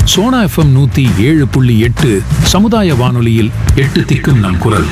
Sona FM நூத்தி ஏழு புள்ளி எட்டு சமுதாய வானொலியில் எட்டு திக்கும் நம் குரல்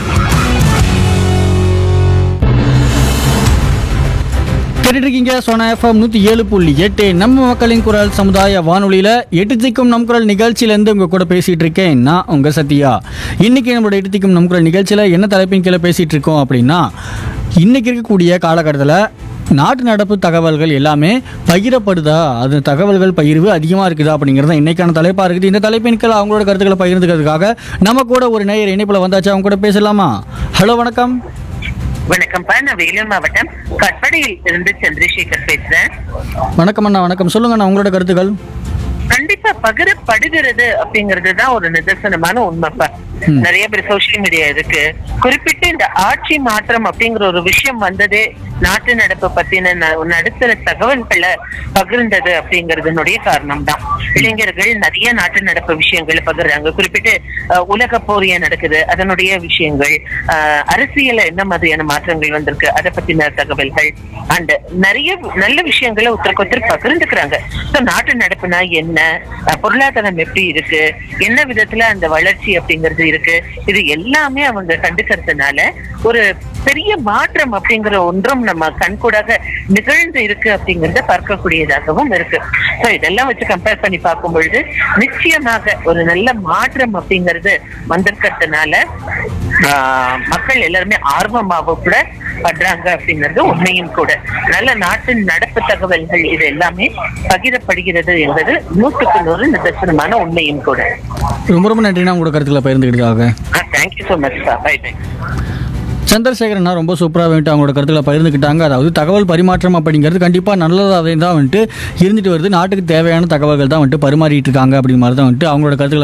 கேட்டுட்டு இருக்கீங்க சோனா எஃப்எம் நூற்றி ஏழு புள்ளி எட்டு நம்ம மக்களின் குரல் சமுதாய வானொலியில் எட்டு திக்கும் நம் குரல் நிகழ்ச்சியிலேருந்து உங்கள் கூட பேசிகிட்டு இருக்கேன் நான் உங்கள் சத்யா இன்றைக்கி நம்மளோட எட்டு திக்கும் நம் குரல் நிகழ்ச்சியில் என்ன தலைப்பின் கீழே பேசிகிட்டு இருக்கோம் அப்படின்னா இன்றைக்கி இருக்கக்கூடிய காலகட்டத்தில் நாட்டு நடப்பு தகவல்கள் எல்லாமே பகிரப்படுதா அது தகவல்கள் பகிர்வு அதிகமாக இருக்குதா அப்படிங்கிறது தான் இன்னைக்கான தலைப்பாக இருக்குது இந்த தலைப்பின் கீழ் அவங்களோட கருத்துக்களை பகிர்ந்துக்கிறதுக்காக நம்ம கூட ஒரு நேயர் இணைப்பில் வந்தாச்சு அவங்க கூட பேசலாமா ஹலோ வணக்கம் வணக்கம்ப்பா நான் வேலூர் மாவட்டம் கட்படியில் இருந்து சந்திரசேகர் பேசுறேன் வணக்கம் அண்ணா வணக்கம் சொல்லுங்க அண்ணா உங்களோட கருத்துக்கள் கண்டிப்பா பகிரப்படுகிறது அப்படிங்கிறது தான் ஒரு நிதர்சனமான உண்மைப்பா நிறைய பேர் சோசியல் மீடியா இருக்கு குறிப்பிட்டு இந்த ஆட்சி மாற்றம் அப்படிங்கிற ஒரு விஷயம் வந்ததே நாட்டு நடப்பு பத்தின ந- நடுத்தர தகவல்களை பகிர்ந்தது அப்படிங்கறதுனுடைய காரணம் தான் இளைஞர்கள் நிறைய நாட்டு நடப்பு விஷயங்களை பகிர்றாங்க குறிப்பிட்டு அஹ், உலக போர் ஏன் நடக்குது அதனுடைய விஷயங்கள் அஹ், அரசியல்ல என்ன மாதிரியான மாற்றங்கள் வந்திருக்கு அதை பத்தின தகவல்கள் அண்ட் நிறைய நல்ல விஷயங்களை ஒருத்தருக்கு ஒருத்தர் பகிர்ந்துக்கிறாங்க So, நாட்டு நடப்புனா என்ன அஹ், பொருளாதாரம் எப்படி இருக்கு என்ன விதத்துல அந்த வளர்ச்சி அப்படிங்கிறது இருக்கு இது எல்லாமே அவங்க கண்டுக்கிறதுனால ஒரு பெரிய மாற்றம் அப்படிங்கிற ஒன்றும் நம்ம கண்கூடாக நிகழ்ந்து இருக்கு அப்படிங்கறத பார்க்கக்கூடியதாகவும் இருக்கு ஸோ இதெல்லாம் வச்சு கம்பேர் பண்ணி பார்க்கும் பொழுது நிச்சயமாக ஒரு நல்ல மாற்றம் அப்படிங்கிறது வந்திருக்கிறதுனால ஆஹ், மக்கள் எல்லாருமே ஆர்வமாக கூட படுறாங்க அப்படிங்கிறது உண்மையும் கூட நல்ல நாட்டின் நடப்பு தகவல்கள் இது எல்லாமே பகிரப்படுகிறது என்பது நூற்றுக்கு நூறு நிதர்சனமான உண்மையும் கூட ரொம்ப ரொம்ப நன்றிண்ணா உங்களோட கருத்துக்களை பகிர்ந்துக்கிறதுக்காக thank you so much sir bye bye சந்திரசேகரனா ரொம்ப சூப்பராக வந்துட்டு அவங்களோட கருத்துக்களை பகிர்ந்துக்கிட்டாங்க அதாவது தகவல் பரிமாற்றம் அப்படிங்கிறது கண்டிப்பாக நல்லதாக தான் வந்துட்டு இருந்துட்டு வருது நாட்டுக்கு தேவையான தகவல்கள் தான் வந்துட்டு பரிமாறிட்டு இருக்காங்க அப்படிங்கிற மாதிரி தான் வந்துட்டு அவங்களோட கருத்துக்களை